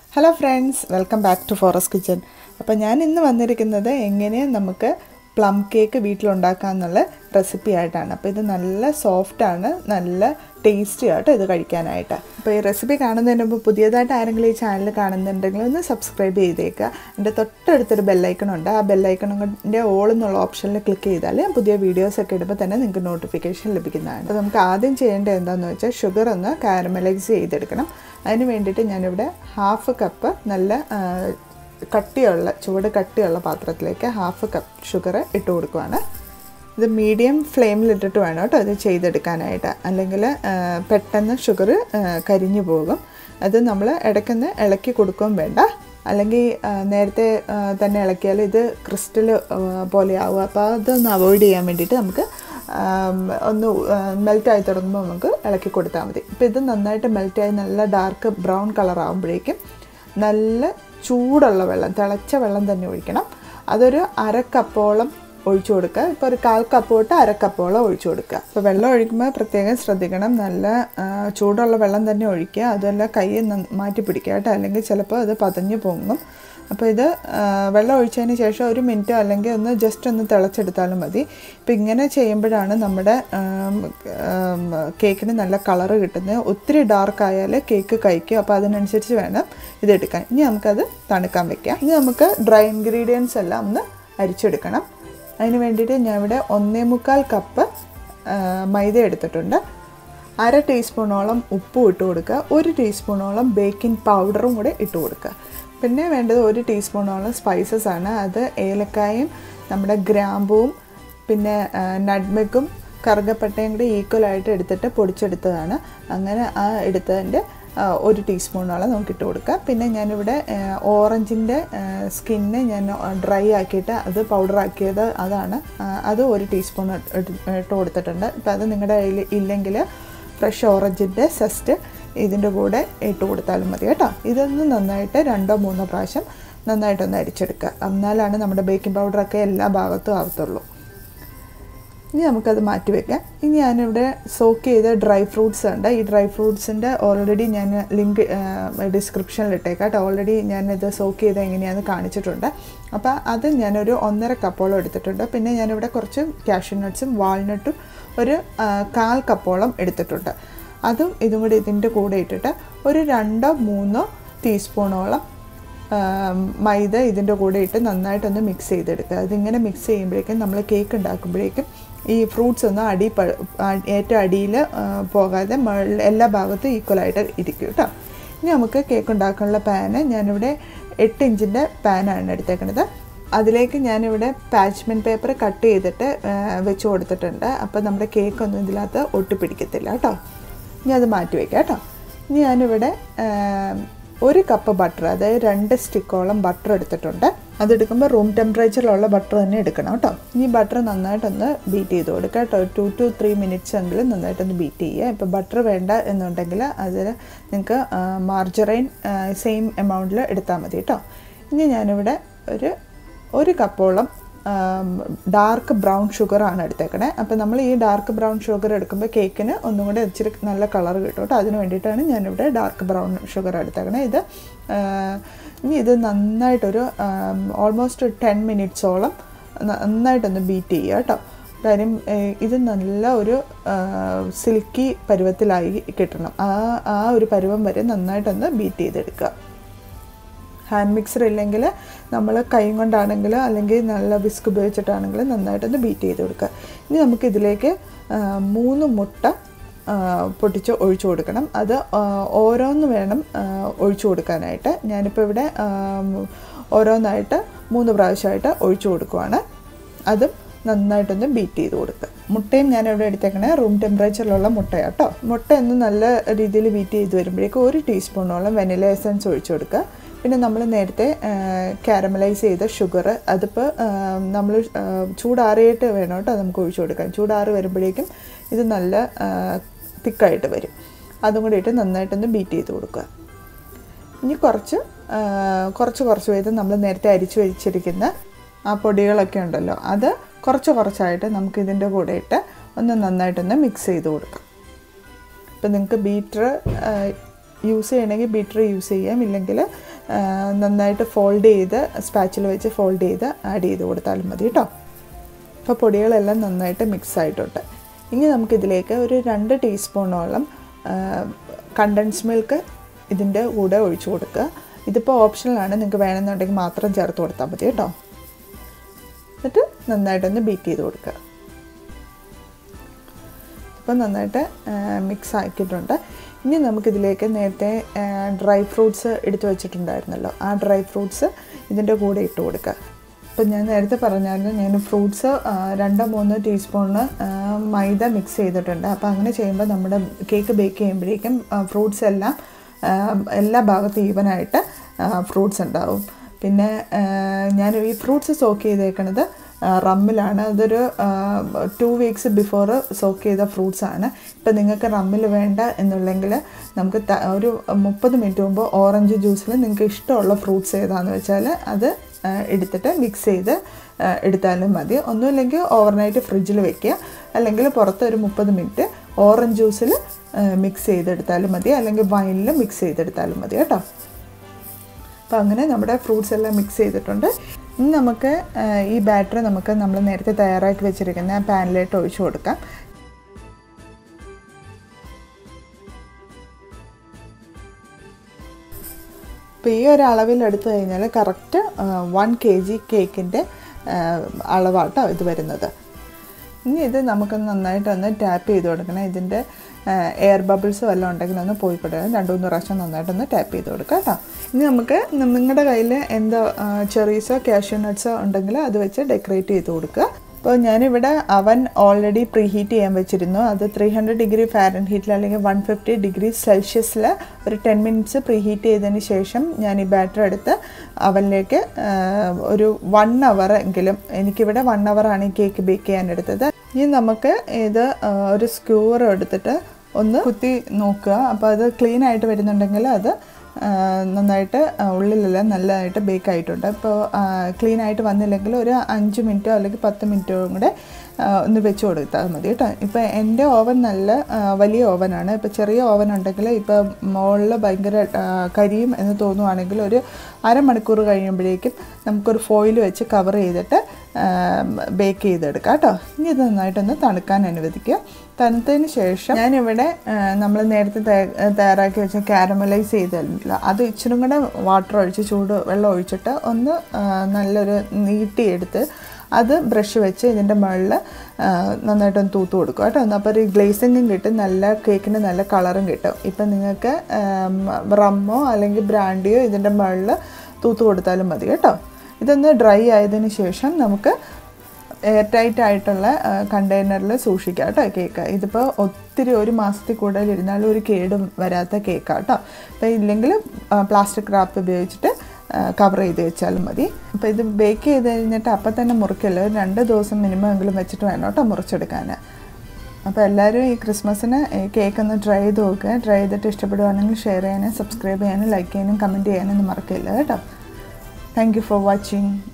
hello friends welcome back to forest kitchen അപ്പോൾ ഞാൻ ഇന്ന് വന്നിരിക്കുന്നത് എങ്ങനെ നമുക്ക് പ്ലം കേക്ക് വീട്ടിലുണ്ടാക്കാമെന്നുള്ള റെസിപ്പി ആയിട്ടാണ് അപ്പോൾ ഇത് നല്ല സോഫ്റ്റാണ് നല്ല ടേസ്റ്റി ആയിട്ട് ഇത് കഴിക്കാനായിട്ട് അപ്പോൾ ഈ റെസിപ്പി കാണുന്നതിന് മുമ്പ് പുതിയതായിട്ട് ആരെങ്കിലും ഈ ചാനൽ കാണുന്നുണ്ടെങ്കിൽ ഒന്ന് സബ്സ്ക്രൈബ് ചെയ്തേക്കുക എൻ്റെ തൊട്ടടുത്തൊരു ബെല്ലൈക്കൺ ഉണ്ട് ആ ബെല്ലൈക്കണിൻ്റെ ഓൾ എന്നുള്ള ഓപ്ഷനിൽ ക്ലിക്ക് ചെയ്താൽ ഞാൻ പുതിയ വീഡിയോസൊക്കെ ഇടുമ്പോൾ തന്നെ നിങ്ങൾക്ക് നോട്ടിഫിക്കേഷൻ ലഭിക്കുന്നതാണ് അപ്പോൾ നമുക്ക് ആദ്യം ചെയ്യേണ്ടത് എന്താണെന്ന് വെച്ചാൽ ഷുഗർ ഒന്ന് കാരമലൈസ് ചെയ്തെടുക്കണം അതിന് വേണ്ടിയിട്ട് ഞാനിവിടെ ഹാഫ് കപ്പ് നല്ല ആ, കട്ടിയുള്ള ചുവട് കട്ടിയുള്ള പാത്രത്തിലേക്ക് ഹാഫ് കപ്പ് ഷുഗർ ഇട്ട് കൊടുക്കുവാണ് ഇത് മീഡിയം ഫ്ലെയിമിലിട്ടിട്ട് വേണം കേട്ടോ ഇത് ചെയ്തെടുക്കാനായിട്ട് അല്ലെങ്കിൽ ആ, പെട്ടെന്ന് ഷുഗർ കരിഞ്ഞു പോകും അത് നമ്മൾ ഇടയ്ക്കൊന്ന് ഇളക്കി കൊടുക്കുകയും വേണ്ട അല്ലെങ്കിൽ ആ, നേരത്തെ ആ, തന്നെ ഇളക്കിയാൽ ഇത് ക്രിസ്റ്റൽ പോലെ ആവും അപ്പോൾ അതൊന്ന് അവോയ്ഡ് ചെയ്യാൻ വേണ്ടിയിട്ട് നമുക്ക് ആം, ഒന്ന് മെൽറ്റായി തുടങ്ങുമ്പോൾ നമുക്ക് ഇളക്കി കൊടുത്താൽ മതി ഇപ്പോൾ ഇത് നന്നായിട്ട് മെൽറ്റായി നല്ല ഡാർക്ക് ബ്രൗൺ കളർ ആകുമ്പോഴേക്കും നല്ല ചൂടുള്ള വെള്ളം തിളച്ച വെള്ളം തന്നെ ഒഴിക്കണം അതൊരു അര കപ്പോളം ഒഴിച്ചു കൊടുക്കുക ഇപ്പോൾ ഒരു കാൽ കപ്പ് തൊട്ട് അര കപ്പോളം ഒഴിച്ചു കൊടുക്കുക അപ്പോൾ വെള്ളം ഒഴിക്കുമ്പോൾ പ്രത്യേകം ശ്രദ്ധിക്കണം നല്ല ആ, ചൂടുള്ള വെള്ളം തന്നെ ഒഴിക്കുക അതുമല്ല കൈ നന്ന- മാറ്റി പിടിക്കുക കേട്ടോ അല്ലെങ്കിൽ ചിലപ്പോൾ അത് പതഞ്ഞു പൊങ്ങും അപ്പോൾ ഇത് ആ, വെള്ളം ഒഴിച്ചതിന് ശേഷം ഒരു മിനിറ്റ് അല്ലെങ്കിൽ ഒന്ന് ജസ്റ്റ് ഒന്ന് തിളച്ചെടുത്താലും മതി ഇപ്പോൾ ഇങ്ങനെ ചെയ്യുമ്പോഴാണ് നമ്മുടെ ആം, ആം, കേക്കിന് നല്ല കളറ് കിട്ടുന്നത് ഒത്തിരി ഡാർക്ക് ആയാൽ കേക്ക് കഴിക്കും അപ്പോൾ അതിനനുസരിച്ച് വേണം ഇതെടുക്കാൻ ഇനി നമുക്കത് തണുക്കാൻ വെക്കാം ഇനി നമുക്ക് ഡ്രൈ ഇൻഗ്രീഡിയൻസ് എല്ലാം ഒന്ന് അരിച്ചെടുക്കണം അതിന് വേണ്ടിയിട്ട് ഞാൻ ഇവിടെ ഒന്നേ മുക്കാൽ കപ്പ് ആ, മൈദ എടുത്തിട്ടുണ്ട് അര ടീസ്പൂണോളം ഉപ്പും ഇട്ട് കൊടുക്കുക ഒരു ടീസ്പൂണോളം ബേക്കിംഗ് പൗഡറും കൂടെ ഇട്ട് കൊടുക്കുക പിന്നെ വേണ്ടത് ഒരു ടീസ്പൂണോളം സ്പൈസസ് ആണ് അത് ഏലക്കായും നമ്മുടെ ഗ്രാമ്പുവും പിന്നെ നട്മെഗും കറുകപ്പട്ടയും കൂടി ഈക്വലായിട്ട് എടുത്തിട്ട് പൊടിച്ചെടുത്തതാണ് അങ്ങനെ ആ എടുത്തതിൻ്റെ ആ, ഒരു ടീസ്പൂണോളം നമുക്ക് ഇട്ട് കൊടുക്കാം പിന്നെ ഞാനിവിടെ ഓറഞ്ചിൻ്റെ സ്കിന്ന് ഞാൻ ഡ്രൈ ആക്കിയിട്ട് അത് പൗഡർ ആക്കിയത് അതാണ് ആ, അത് ഒരു ടീസ്പൂൺ ഇട്ട് ഇട്ട് കൊടുത്തിട്ടുണ്ട് ഇപ്പം അത് നിങ്ങളുടെ കയ്യിൽ ഇല്ലെങ്കിൽ ഫ്രഷ് ഓറഞ്ചിൻ്റെ സെസ്റ്റ് ഇതിൻ്റെ കൂടെ ഇട്ട് കൊടുത്താലും മതി കേട്ടോ ഇതൊന്ന് നന്നായിട്ട് രണ്ടോ മൂന്നോ പ്രാവശ്യം നന്നായിട്ടൊന്ന് അരിച്ചെടുക്കുക എന്നാലാണ് നമ്മുടെ ബേക്കിംഗ് പൗഡറൊക്കെ എല്ലാ ഭാഗത്തും ആവത്തുള്ളൂ ഇനി നമുക്കത് മാറ്റി വെക്കാം ഇനി ഞാനിവിടെ സോക്ക് ചെയ്ത ഡ്രൈ ഫ്രൂട്ട്സ് ഉണ്ട് ഈ ഡ്രൈ ഫ്രൂട്ട്സിൻ്റെ ഓൾറെഡി ഞാൻ ലിങ്ക് ഡിസ്ക്രിപ്ഷനിൽ ഇട്ടേക്കാം കേട്ടോ ഓൾറെഡി ഞാനിത് സോക്ക് ചെയ്ത് എങ്ങനെയാണെന്ന് കാണിച്ചിട്ടുണ്ട് അപ്പോൾ അത് ഞാനൊരു ഒന്നര കപ്പോളം എടുത്തിട്ടുണ്ട് പിന്നെ ഞാനിവിടെ കുറച്ച് കാഷ്യൂ നട്ട്സും വാൾനട്ടും ഒരു ആ, കാൽ കപ്പോളം എടുത്തിട്ടുണ്ട് അതും ഇതും കൂടി ഇതിൻ്റെ കൂടെ ഇട്ടിട്ട് ഒരു രണ്ടോ മൂന്നോ ടീസ്പൂണോളം ആം, മൈദ ഇതിൻ്റെ കൂടെ ഇട്ട് നന്നായിട്ടൊന്ന് മിക്സ് ചെയ്തെടുക്കുക അതിങ്ങനെ മിക്സ് ചെയ്യുമ്പോഴേക്കും നമ്മൾ കേക്ക് ഉണ്ടാക്കുമ്പോഴേക്കും ഈ ഫ്രൂട്ട്സ് ഒന്നും അടി പ- ആ- ഏറ്റവും അടിയിൽ പോകാതെ മുകളിൽ എല്ലാ ഭാഗത്തും ഈക്വലായിട്ട് ഇരിക്കും കേട്ടോ ഇനി നമുക്ക് കേക്ക് ഉണ്ടാക്കാനുള്ള പാന് ഞാനിവിടെ എട്ട് ഇഞ്ചിൻ്റെ പാനാണ് എടുത്തേക്കുന്നത് അതിലേക്ക് ഞാനിവിടെ പാച്ച്മെൻറ്റ് പേപ്പർ കട്ട് ചെയ്തിട്ട് ആ, വെച്ച് കൊടുത്തിട്ടുണ്ട് അപ്പോൾ നമ്മുടെ കേക്കൊന്നും ഇതിനകത്ത് ഒട്ടിപ്പിടിക്കത്തില്ല കേട്ടോ ഇനി അത് മാറ്റി വയ്ക്കാം കേട്ടോ ഇനി ഞാനിവിടെ ആ, ഒരു കപ്പ് ബട്ടർ അതായത് രണ്ട് സ്റ്റിക്കോളം ബട്ടർ എടുത്തിട്ടുണ്ട് അതെടുക്കുമ്പോൾ റൂം ടെമ്പറേച്ചറിലുള്ള ബട്ടർ തന്നെ എടുക്കണം കേട്ടോ ഇനി ബട്ടർ നന്നായിട്ടൊന്ന് ബീറ്റ് ചെയ്ത് കൊടുക്കുക കേട്ടോ ടു ടു ത്രീ മിനിറ്റ്സ് എങ്കിലും നന്നായിട്ടൊന്ന് ബീറ്റ് ചെയ്യുക ഇപ്പോൾ ബട്ടർ വേണ്ട എന്നുണ്ടെങ്കിൽ അതിൽ നിങ്ങൾക്ക് മാർജറൈൻ സെയിം എമൗണ്ടിൽ എടുത്താൽ മതി കേട്ടോ ഇനി ഞാനിവിടെ ഒരു ഒരു കപ്പോളം ഡാർക്ക് ബ്രൗൺ ഷുഗറാണ് എടുത്തേക്കണേ അപ്പോൾ നമ്മൾ ഈ ഡാർക്ക് ബ്രൗൺ ഷുഗർ എടുക്കുമ്പോൾ കേക്കിന് ഒന്നും കൂടെ ഇച്ചിരി നല്ല കളർ കിട്ടും കേട്ടോ അതിന് വേണ്ടിയിട്ടാണ് ഞാനിവിടെ ഡാർക്ക് ബ്രൗൺ ഷുഗർ എടുത്തേക്കണേ ഇത് ആ, ഇനി ഇത് നന്നായിട്ടൊരു ഓൾമോസ്റ്റ് ടെൻ മിനിറ്റ്സോളം നന്നായിട്ടൊന്ന് ബീറ്റ് ചെയ്യുക കേട്ടോ കാര്യം ഏ, ഇത് നല്ല ഒരു സിൽക്കി പരുവത്തിലായി കിട്ടണം ആ ആ ഒരു പരുവം വരെ നന്നായിട്ടൊന്ന് ബീറ്റ് ചെയ്തെടുക്കുക ഹാൻഡ് മിക്സർ ഇല്ലെങ്കിൽ നമ്മൾ കൈ കൊണ്ടാണെങ്കിൽ അല്ലെങ്കിൽ നല്ല വിസ്ക് ഉപയോഗിച്ചിട്ടാണെങ്കിൽ നന്നായിട്ടൊന്ന് ബീറ്റ് ചെയ്ത് കൊടുക്കുക ഇനി നമുക്ക് ഇതിലേക്ക് ആ, മൂന്ന് മുട്ട ആ, പൊട്ടിച്ച് ഒഴിച്ചു കൊടുക്കണം അത് ആ, ഓരോന്ന് വേണം ആ, ഒഴിച്ചു കൊടുക്കാനായിട്ട് ഞാനിപ്പോൾ ഇവിടെ ആ, ഓരോന്നായിട്ട് മൂന്ന് പ്രാവശ്യമായിട്ട് ഒഴിച്ചു കൊടുക്കുവാണ് അതും നന്നായിട്ടൊന്ന് ബീറ്റ് ചെയ്ത് കൊടുക്കുക മുട്ടയും ഞാൻ ഇവിടെ എടുത്തേക്കണേ റൂം ടെമ്പറേച്ചറിലുള്ള മുട്ടയാട്ടോ മുട്ട ഒന്ന് നല്ല രീതിയിൽ ബീറ്റ് ചെയ്ത് വരുമ്പോഴേക്കും ഒരു ടീസ്പൂണോളം വെനില എസൻസ് ഒഴിച്ചു കൊടുക്കുക പിന്നെ നമ്മൾ നേരത്തെ കാരമലൈസ് ചെയ്ത ഷുഗർ അതിപ്പോൾ നമ്മൾ ചൂടാറിയിട്ട് വേണം കേട്ടോ നമുക്ക് ഒഴിച്ചു കൊടുക്കാൻ ചൂടാറി വരുമ്പോഴേക്കും ഇത് നല്ല തിക്കായിട്ട് വരും അതും കൂടി ഇട്ട് നന്നായിട്ടൊന്ന് ബീറ്റ് ചെയ്ത് കൊടുക്കുക ഇനി കുറച്ച് ആ, കുറച്ച് കുറച്ച് വീതം നമ്മൾ നേരത്തെ അരിച്ചു വെച്ചിരിക്കുന്ന ആ പൊടികളൊക്കെ ഉണ്ടല്ലോ അത് കുറച്ച് കുറച്ചായിട്ട് നമുക്ക് ഇതിൻ്റെ കൂടെ ഇട്ട് ഒന്ന് നന്നായിട്ടൊന്ന് മിക്സ് ചെയ്ത് കൊടുക്കാം ഇപ്പം നിങ്ങൾക്ക് ബീറ്റർ യൂസ് ചെയ്യണമെങ്കിൽ ബീറ്റർ യൂസ് ചെയ്യാം ഇല്ലെങ്കിൽ ആ, നന്നായിട്ട് ഫോൾഡ് ചെയ്ത് സ്പാച്ചിൽ വെച്ച് ഫോൾഡ് ചെയ്ത് ആഡ് ചെയ്ത് കൊടുത്താലും മതി കേട്ടോ അപ്പോൾ പൊടികളെല്ലാം നന്നായിട്ട് മിക്സ് ആയിട്ടുണ്ട് ഇനി നമുക്കിതിലേക്ക് ഒരു രണ്ട് ടീസ്പൂണോളം കണ്ടൻസ് മിൽക്ക് ഇതിൻ്റെ കൂടെ ഒഴിച്ചു കൊടുക്കുക ഇതിപ്പോൾ ഓപ്ഷണലാണ് നിങ്ങൾക്ക് വേണമെന്നുണ്ടെങ്കിൽ മാത്രം ചേർത്ത് കൊടുത്താൽ മതി കേട്ടോ എന്നിട്ട് നന്നായിട്ടൊന്ന് ബീറ്റ് ചെയ്ത് കൊടുക്കുക ഇപ്പോൾ നന്നായിട്ട് മിക്സ് ആക്കിയിട്ടുണ്ട് ഇനി നമുക്കിതിലേക്ക് നേരത്തെ ഡ്രൈ ഫ്രൂട്ട്സ് എടുത്തു വെച്ചിട്ടുണ്ടായിരുന്നല്ലോ ആ ഡ്രൈ ഫ്രൂട്ട്സ് ഇതിൻ്റെ കൂടെ ഇട്ട് കൊടുക്കുക ഇപ്പം ഞാൻ നേരത്തെ പറഞ്ഞായിരുന്നു ഞാൻ ഫ്രൂട്ട്സ് രണ്ടോ മൂന്നോ ടീസ്പൂണ് മൈദ മിക്സ് ചെയ്തിട്ടുണ്ട് അപ്പോൾ അങ്ങനെ ചെയ്യുമ്പോൾ നമ്മുടെ കേക്ക് ബേക്ക് ചെയ്യുമ്പോഴേക്കും ഫ്രൂട്ട്സ് എല്ലാം ആ, എല്ലാ ഭാഗത്തും ഈവനായിട്ട് ഫ്രൂട്ട്സ് ഉണ്ടാവും പിന്നെ ആ, ഞാൻ ഈ ഫ്രൂട്ട്സ് സോക്ക് ചെയ്തേക്കണത് ആ, റമ്മിലാണ് അതൊരു ടു വീക്സ് ബിഫോർ സോക്ക് ചെയ്ത ഫ്രൂട്ട്സ് ആണ് ഇപ്പം നിങ്ങൾക്ക് റമ്മിൽ വേണ്ട എന്നുണ്ടെങ്കിൽ നമുക്ക് ത- ഒരു മുപ്പത് മിനിറ്റ് മുമ്പ് ഓറഞ്ച് ജ്യൂസിൽ നിങ്ങൾക്ക് ഇഷ്ടമുള്ള ഫ്രൂട്ട്സ് ഏതാണെന്ന് വെച്ചാൽ അത് ആ, എടുത്തിട്ട് മിക്സ് ചെയ്ത് ആ, എടുത്താലും മതി ഒന്നുമില്ലെങ്കിൽ ഓവർനൈറ്റ് ഫ്രിഡ്ജിൽ വെക്കുക അല്ലെങ്കിൽ പുറത്ത് ഒരു മുപ്പത് മിനിറ്റ് ഓറഞ്ച് ജ്യൂസിൽ മിക്സ് ചെയ്തെടുത്താലും മതി അല്ലെങ്കിൽ വൈനിൽ മിക്സ് ചെയ്തെടുത്താലും മതി കേട്ടോ അപ്പോൾ അങ്ങനെ നമ്മുടെ ഫ്രൂട്ട്സ് എല്ലാം മിക്സ് ചെയ്തിട്ടുണ്ട് ഇനി നമുക്ക് ആ, ഈ ബാറ്റർ നമുക്ക് നമ്മൾ നേരത്തെ തയ്യാറാക്കി വെച്ചിരിക്കുന്ന ആ പാനിലേക്ക് ഒഴിച്ചു കൊടുക്കാം അപ്പോൾ ഈ ഒരു അളവിൽ എടുത്തു കഴിഞ്ഞാൽ കറക്റ്റ് വൺ കെ ജി കേക്കിൻ്റെ അളവാട്ടോ ഇത് വരുന്നത് ഇനി ഇത് നമുക്ക് നന്നായിട്ടൊന്ന് ടാപ്പ് ചെയ്ത് കൊടുക്കണം ഇതിൻ്റെ എയർ ബബിൾസ് വല്ലതും ഉണ്ടെങ്കിൽ ഒന്ന് പോയി കൊടുക്കണം രണ്ട് മൂന്ന് പ്രാവശ്യം നന്നായിട്ടൊന്ന് ടാപ്പ് ചെയ്ത് കൊടുക്കുക കേട്ടോ ഇനി നമുക്ക് നിങ്ങളുടെ കയ്യിൽ എന്താ ചെറീസോ കാഷ്യൂ നട്ട്സോ ഉണ്ടെങ്കിൽ അത് വെച്ച് ഡെക്കറേറ്റ് ചെയ്ത് കൊടുക്കുക അപ്പോൾ ഞാനിവിടെ അവൻ ഓൾറെഡി പ്രീ ഹീറ്റ് ചെയ്യാൻ വെച്ചിരുന്നു അത് ത്രീ ഹൺഡ്രഡ് ഡിഗ്രി ഫാരൻ ഹീറ്റിൽ അല്ലെങ്കിൽ വൺ ഫിഫ്റ്റി ഡിഗ്രി സെൽഷ്യസിൽ ഒരു ടെൻ മിനിറ്റ്സ് പ്രീ ഹീറ്റ് ചെയ്തതിന് ശേഷം ഞാൻ ഈ ബാറ്റർ എടുത്ത് അവനിലേക്ക് ഒരു വൺ അവർ എങ്കിലും എനിക്കിവിടെ വൺ ആണ് ഈ കേക്ക് ബേക്ക് ചെയ്യാൻ എടുത്തത് ഇനി നമുക്ക് ഇത് ആ, ഒരു സ്ക്യൂർ എടുത്തിട്ട് ഒന്ന് കുത്തി നോക്കുക അപ്പോൾ അത് ക്ലീൻ ആയിട്ട് വരുന്നുണ്ടെങ്കിൽ അത് ആ, നന്നായിട്ട് ആ, ഉള്ളിലെല്ലാം നല്ലതായിട്ട് ബേക്ക് ആയിട്ടുണ്ട് ഇപ്പോൾ ക്ലീൻ ആയിട്ട് വന്നില്ലെങ്കിൽ ഒരു അഞ്ച് മിനിറ്റോ അല്ലെങ്കിൽ പത്ത് മിനിറ്റോ കൂടെ ആ, ഒന്ന് വെച്ച് കൊടുത്താൽ മതി കേട്ടോ ഇപ്പോൾ എൻ്റെ ഓവൻ നല്ല ആ, വലിയ ഓവനാണ് ഇപ്പോൾ ചെറിയ ഓവൻ ഉണ്ടെങ്കിൽ ഇപ്പോൾ മുകളിൽ ഭയങ്കര ആ, കരിയും എന്ന് തോന്നുവാണെങ്കിൽ ഒരു അരമണിക്കൂർ കഴിയുമ്പോഴേക്കും നമുക്കൊരു ഫോയിൽ വെച്ച് കവർ ചെയ്തിട്ട് ബേക്ക് ചെയ്തെടുക്കാം കേട്ടോ ഇനി ഇത് നന്നായിട്ടൊന്ന് തണുക്കാൻ അനുവദിക്കുക തണുത്തതിന് ശേഷം ഞാനിവിടെ നമ്മൾ നേരത്തെ തയ്യ- തയ്യാറാക്കി വെച്ച കാരമലൈസ് ചെയ്തില്ല അത് ഇച്ചിരി കൂടെ വാട്ടർ ഒഴിച്ച് ചൂട് വെള്ളം ഒഴിച്ചിട്ട് ഒന്ന് ആ, നല്ലൊരു നീട്ടിയെടുത്ത് അത് ബ്രഷ് വെച്ച് ഇതിൻ്റെ മുകളിൽ നന്നായിട്ടൊന്ന് തൂത്ത് കൊടുക്കുക കേട്ടോ ഒന്ന് അപ്പോൾ ഒരു ഗ്ലേസിങ്ങും കിട്ടും നല്ല കേക്കിന് നല്ല കളറും കിട്ടും ഇപ്പം നിങ്ങൾക്ക് റമ്മോ അല്ലെങ്കിൽ ബ്രാൻഡിയോ ഇതിൻ്റെ മുകളിൽ തൂത്ത് കൊടുത്താലും മതി കേട്ടോ ഇതൊന്ന് ഡ്രൈ ആയതിനു ശേഷം നമുക്ക് എയർ ടൈറ്റ് ആയിട്ടുള്ള കണ്ടെയ്നറിൽ സൂക്ഷിക്കാം കേട്ടോ കേക്ക് ഇതിപ്പോൾ ഒത്തിരി ഒരു മാസത്തിൽ കൂടുതൽ ഇരുന്നാലും ഒരു കേടും വരാത്ത കേക്കാണ് കേട്ടോ അപ്പോൾ ഇല്ലെങ്കിൽ പ്ലാസ്റ്റിക് റാപ്പ് ഉപയോഗിച്ചിട്ട് കവർ ചെയ്ത് വെച്ചാലും മതി അപ്പോൾ ഇത് ബേക്ക് ചെയ്ത് കഴിഞ്ഞിട്ട് അപ്പം തന്നെ മുറിക്കല്ല ഒരു രണ്ട് ദിവസം മിനിമം എങ്കിലും വെച്ചിട്ട് വേണം കേട്ടോ മുറിച്ചെടുക്കാൻ അപ്പോൾ എല്ലാവരും ഈ ക്രിസ്മസിന് ഈ കേക്ക് ഒന്ന് ട്രൈ ചെയ്ത് നോക്കുക ട്രൈ ചെയ്തിട്ട് ഇഷ്ടപ്പെടുവാണെങ്കിൽ ഷെയർ ചെയ്യാനും സബ്സ്ക്രൈബ് ചെയ്യാനും ലൈക്ക് ചെയ്യാനും കമൻറ്റ് ചെയ്യാനും ഒന്നും മറക്കില്ല കേട്ടോ താങ്ക് യു ഫോർ വാച്ചിങ്